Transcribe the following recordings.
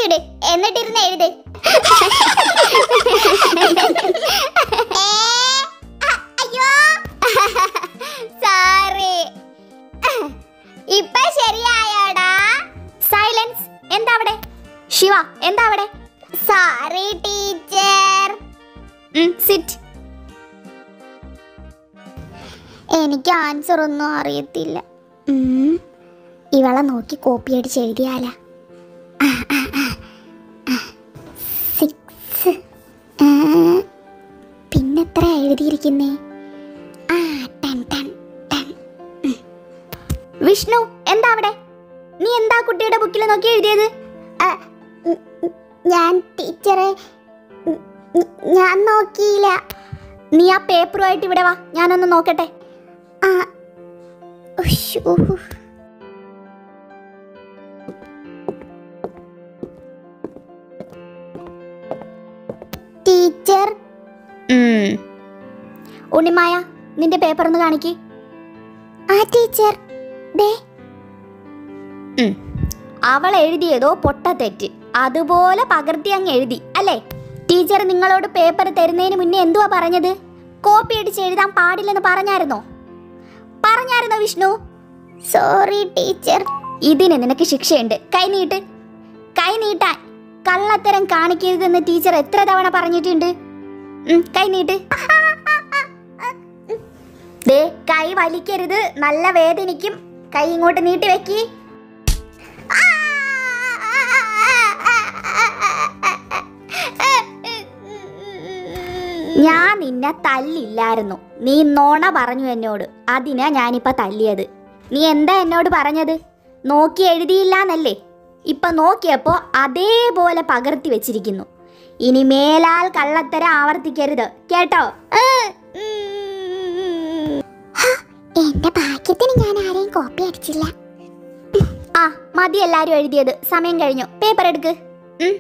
അഴിച്ചുവിട് എന്നിട്ടിരുന്ന് എഴുത് ഏ, അ- അയ്യോ സോറി ഇപ്പൊ ശരിയായോടാ സൈലൻസ് എന്താ അവിടെ ശിവ എന്താ അവിടെ സോറി ടീച്ചർ സിറ്റ് എനിക്ക് ആൻസർ ഒന്നും അറിയത്തില്ല ഉം, ഇവളെ നോക്കി കോപ്പി അടിച്ച് എഴുതിയാല സിക്സ് പിന്നെത്ര എഴുതിയിരിക്കുന്നേ ആ ടൺ ടൺ ടൺ വിഷ്ണു എന്താ അവിടെ നീ എന്താ കുട്ടിയുടെ ബുക്കിൽ നോക്കി എഴുതിയത് ആ, ഉം, ഉം, ഞാൻ ടീച്ചറെ ഉം, ഉം, ഞാൻ നോക്കിയില്ല നീ ആ പേപ്പറുമായിട്ട് ഇവിടെ വാ ഞാനൊന്ന് നോക്കട്ടെ ആ ഉശ്ശൂ. ടീച്ചർ ഉം. ഉണ്ണിമായ നിന്റെ പേപ്പർ ഒന്ന് കാണിക്ക് ആ ടീച്ചർ ദേ ഉം. അവൾ എഴുതിയതോ പൊട്ട തെറ്റ് അതുപോലെ പകർത്തി അങ്ങ് എഴുതി അല്ലേ ടീച്ചർ നിങ്ങളോട് പേപ്പർ തരുന്നതിന് മുന്നേ എന്തുവാ പറഞ്ഞത് കോപ്പി അടിച്ച് എഴുതാൻ പാടില്ലെന്ന് പറഞ്ഞായിരുന്നോ പറഞ്ഞായിരുന്നോ വിഷ്ണു സോറി ടീച്ചർ ഇതിന് നിനക്ക് ശിക്ഷയുണ്ട് കൈ നീട്ട് കൈ നീട്ടാൻ കള്ളത്തരം കാണിക്കരുതെന്ന് ടീച്ചർ എത്ര തവണ പറഞ്ഞിട്ടുണ്ട് ഉം, കൈ നീട്ട് ദേ കൈ വലിക്കരുത് നല്ല വേദനിക്കും കൈ ഇങ്ങോട്ട് നീട്ടി വെക്കി ഞാൻ നിന്നെ തല്ലില്ലായിരുന്നു നീ നോണ പറഞ്ഞു എന്നോട് അതിനാ ഞാനിപ്പോ തല്ലിയത് നീ എന്താ എന്നോട് പറഞ്ഞത് നോക്കി എഴുതിയില്ലാന്നല്ലേ ഇപ്പൊ നോക്കിയപ്പോ അതേപോലെ പകർത്തി വെച്ചിരിക്കുന്നു ഇനി മേലാൽ കള്ളത്തര ആവർത്തിക്കരുത് കേട്ടോ എന്റെ ഭാഗ്യത്തിന് ഞാൻ ആരെയും കോപ്പി അടിച്ചില്ല ആ മതി എല്ലാരും എഴുതിയത് സമയം കഴിഞ്ഞു പേപ്പർ എടുക്ക് ഉം.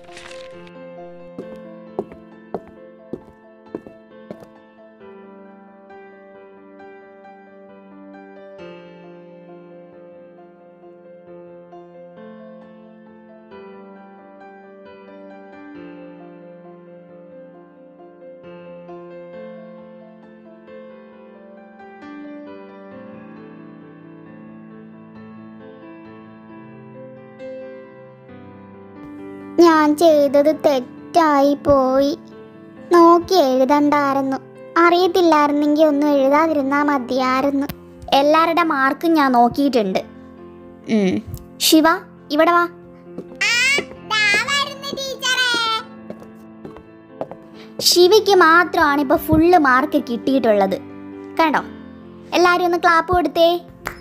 ഞാൻ ചെയ്തത് തെറ്റായി പോയി നോക്കി എഴുതണ്ടായിരുന്നു അറിയത്തില്ലായിരുന്നെങ്കിൽ ഒന്നും എഴുതാതിരുന്നാ മതിയായിരുന്നു എല്ലാവരുടെ മാർക്കും ഞാൻ നോക്കിയിട്ടുണ്ട് ഉം. ശിവ ഇവിടെ വാ ശിവയ്ക്ക് മാത്രമാണ് ഇപ്പൊ ഫുള്ള് മാർക്ക് കിട്ടിയിട്ടുള്ളത് കണ്ടോ എല്ലാരും ഒന്ന് ക്ലാപ്പ് കൊടുത്തേ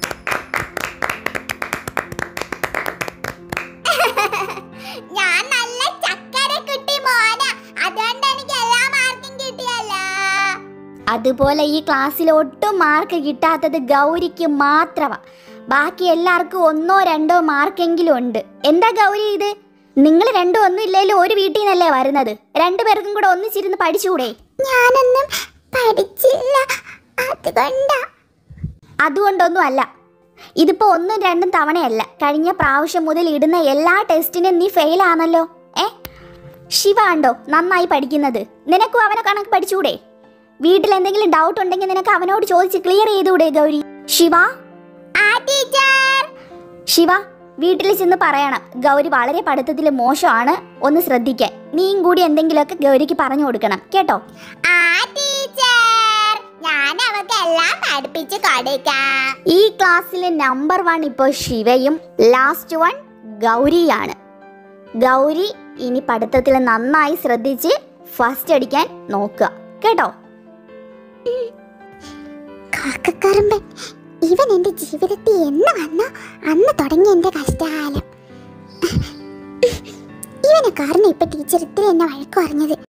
ഞാൻ നല്ല ചക്കര കുട്ടി മോന അതുകൊണ്ട് എനിക്ക് എല്ലാ മാർക്കും കിട്ടിയല്ലോ അതുപോലെ ഈ ക്ലാസ്സിൽ ഒട്ടും മാർക്ക് കിട്ടാത്തത് ഗൗരിക്ക് മാത്രമാ ബാക്കി എല്ലാവർക്കും ഒന്നോ രണ്ടോ മാർക്കെങ്കിലും ഉണ്ട് എന്താ ഗൗരി ഇത് നിങ്ങൾ രണ്ടും ഒന്നും ഇല്ലെങ്കിലും ഒരു വീട്ടിൽ നിന്നല്ലേ വരുന്നത് രണ്ടുപേർക്കും കൂടെ ഒന്നിച്ചിരുന്ന് പഠിച്ചുകൂടെ ഞാനൊന്നും പഠിച്ചില്ല അതുകൊണ്ടാ അതുകൊണ്ടൊന്നും അല്ല ഇതിപ്പോ ഒന്നും രണ്ടും തവണയല്ല കഴിഞ്ഞ പ്രാവശ്യം മുതൽ ഇടുന്ന എല്ലാ ടെസ്റ്റിനും നീ ഫെയിൽ ആണല്ലോ ഏ ശിവ ഉണ്ടോ നന്നായി പഠിക്കുന്നത് നിനക്കും അവനെ കണക്ക് പഠിച്ചൂടെ വീട്ടിൽ എന്തെങ്കിലും ഡൗട്ട് ഉണ്ടെങ്കിൽ നിനക്ക് അവനോട് ചോദിച്ച് ക്ലിയർ ചെയ്തുകൂടെ ഗൗരി ശിവ ആ ടീച്ചർ ശിവ വീട്ടിൽ ചെന്ന് പറയണം ഗൗരി വളരെ പഠിത്തത്തിൽ മോശമാണ് ഒന്ന് ശ്രദ്ധിക്കാൻ നീയും കൂടി എന്തെങ്കിലുമൊക്കെ ഗൗരിക്ക് പറഞ്ഞു കൊടുക്കണം കേട്ടോ ആ ടീച്ചർ ഞാൻ അവക്ക് എല്ലാം പഠിപ്പിച്ചു കൊടുക്കാം ഈ ക്ലാസ്സിൽ നമ്പർ വൺ ഇപ്പോൾ ശിവയും ലാസ്റ്റ് വൺ ഗൗരിയാണ് ഗൗരി ഇനി പഠിത്തത്തിൽ നന്നായി ശ്രദ്ധിച്ച് ഫസ്റ്റ് അടിക്കാൻ നോക്കുക കേട്ടോ കാക്കക്കറുമ്പൻ ഇവൻ എന്റെ ജീവിതത്തിൽ എന്ന് വന്നോ അന്ന് തുടങ്ങി എന്റെ കഷ്ടകാലം ഇവനെ കാരണം ഇപ്പൊ ടീച്ചർ ഇത്തിരി എന്നെ വഴക്ക് പറഞ്ഞത്